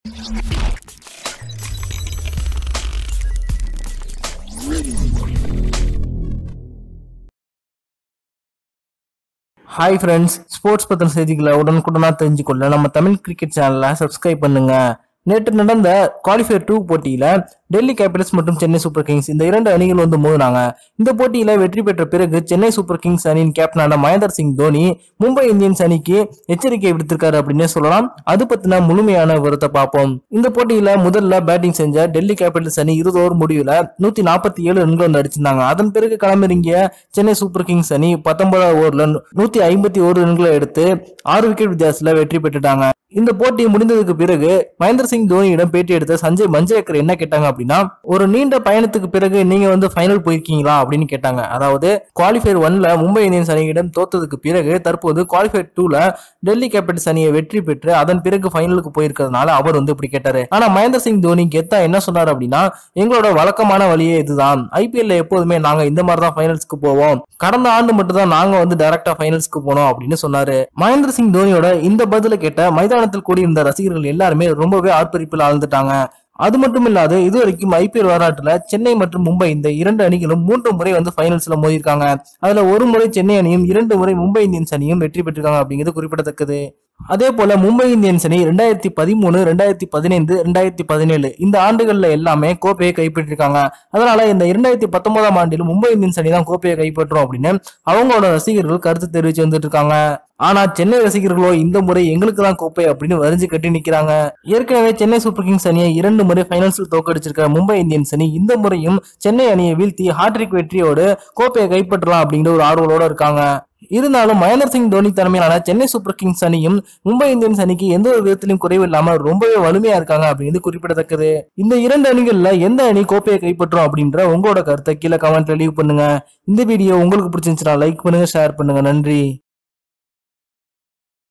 hi friends sports பத்தின செய்திகளை உடனுக்குடனா தெரிஞ்சுக்கொள்ள நம்ம தமிழ் கிரிக்கெட் சேனலை சப்ஸ்கிரைப் பண்ணுங்க நேற்று நடந்த குவாலிஃபயர் டூ போட்டியில டெல்லி கேபிட்டல்ஸ் மற்றும் சென்னை சூப்பர் கிங்ஸ் இந்த இரண்டு அணிகள் வந்து மோதினாங்க இந்த போட்டியில வெற்றி பெற்ற பிறகு சென்னை சூப்பர் கிங்ஸ் அணியின் கேப்டனான மகேந்தர் சிங் தோனி மும்பை இந்தியன்ஸ் அணிக்கு எச்சரிக்கை விடுத்திருக்காரு அப்படின்னே சொல்லலாம் அது பத்தின முழுமையான விவரத்தை பார்ப்போம் இந்த போட்டியில முதல்ல பேட்டிங் செஞ்ச டெல்லி கேபிட்டல்ஸ் அணி இருபது ஓவர் முடிவுல நூத்தி நாற்பத்தி ஏழு ரன்கள் வந்து அடிச்சிருந்தாங்க அதன் பிறகு களமிறங்கிய சென்னை சூப்பர் கிங்ஸ் அணி பத்தொன்பதாவது ஓவர்ல நூத்தி ஐம்பத்தி ஒரு ரன்களை எடுத்து ஆறு விக்கெட் வித்தியாசத்துல வெற்றி பெற்றுட்டாங்க இந்த போட்டி முடிந்ததுக்கு பிறகு மகேந்திர சிங் தோனியிடம் பேட்டி எடுத்த சஞ்சய் மஞ்சேக்கர் என்ன கேட்டாங்க அப்படின்னா ஒரு நீண்ட பயணத்துக்கு பிறகு நீங்க வந்து ஃபைனல் போயிருக்கீங்களா அப்படின்னு கேட்டாங்க அதாவது குவாலிஃபயர் ஒன்ல மும்பை இந்தியன்ஸ் அணியிடம் தோத்ததுக்கு பிறகு தற்போது குவாலிஃபயர் டூல டெல்லி கேபிட்டல்ஸ் அணியை வெற்றி பெற்று அதன் பிறகு ஃபைனலுக்கு போயிருக்கிறதுனால அவர் வந்து இப்படி கேட்டாரு ஆனா மகேந்திர சிங் தோனி கெத்தா என்ன சொன்னார் அப்படின்னா எங்களோட வழக்கமான வழியே இதுதான் ஐபிஎல்ல எப்போதுமே நாங்க இந்த மாதிரி தான் ஃபைனல்ஸ்க்கு போவோம் கடந்த ஆண்டு மட்டும் தான் நாங்க வந்து டைரக்டா ஃபைனல்ஸ்க்கு போனோம் அப்படின்னு சொன்னாரு மகேந்திர சிங் தோனியோட இந்த பதில கேட்ட மைதானத்தில் கூடியிருந்த ரசிகர்கள் எல்லாருமே ரொம்பவே ஆர்ப்பரிப்பில் ஆழ்ந்துட்டாங்க அது மட்டும் இல்லாது இதுவரைக்கும் ஐபிஎல் வரலாற்றுல சென்னை மற்றும் மும்பை இந்த இரண்டு அணிகளும் மூன்று முறை வந்து ஃபைனல்ஸ்ல மோதிருக்காங்க அதுல ஒரு முறை சென்னை அணியும் இரண்டு முறை மும்பை இந்தியன்ஸ் அணியும் வெற்றி பெற்றிருக்காங்க அப்படிங்கிறது குறிப்பிடத்தக்கது அதே போல மும்பை இந்தியன்ஸ் அணி ரெண்டாயிரத்தி பதிமூணு ரெண்டாயிரத்தி பதினைந்து ரெண்டாயிரத்தி பதினேழு இந்த ஆண்டுகள்ல எல்லாமே கோப்பையை கைப்பற்றிருக்காங்க அதனால இந்த இரண்டாயிரத்தி பத்தொன்பதாம் ஆண்டில் மும்பை இந்தியன்ஸ் அணி தான் கோப்பையை கைப்பற்றும் அப்படின்னு அவங்களோட ரசிகர்கள் கருத்து தெரிவிச்சு வந்துட்டு இருக்காங்க ஆனா சென்னை ரசிகர்களோ இந்த முறை எங்களுக்கு தான் கோப்பை அப்படின்னு வரிஞ்சு கட்டி நிக்கிறாங்க ஏற்கனவே சென்னை சூப்பர் கிங்ஸ் அணியை இரண்டு முறை ஃபைனல்ஸில் தோக்கடிச்சிருக்க மும்பை இந்தியன்ஸ் அணி இந்த முறையும் சென்னை அணியை வீழ்த்தி ஹாட்ரிக் வெற்றியோடு கோப்பையை கைப்பற்றலாம் அப்படிங்கிற ஒரு ஆர்வலோட இருக்காங்க இருந்தாலும் மகேந்திர சிங் தோனி தலைமையிலான சென்னை சூப்பர் கிங்ஸ் அணியும் மும்பை இந்தியன்ஸ் அணிக்கு எந்த ஒரு விதத்திலும் குறைவு இல்லாம ரொம்பவே வலிமையா இருக்காங்க அப்படிங்கிறது குறிப்பிடத்தக்கது இந்த இரண்டு அணிகள்ல எந்த அணி கோப்பையை கைப்பற்றும் அப்படின்ற உங்களோட கருத்தை கீழே கமெண்ட்ல லீவ் பண்ணுங்க இந்த வீடியோ உங்களுக்கு பிடிச்சிருந்துச்சுன்னா லைக் பண்ணுங்க ஷேர் பண்ணுங்க நன்றி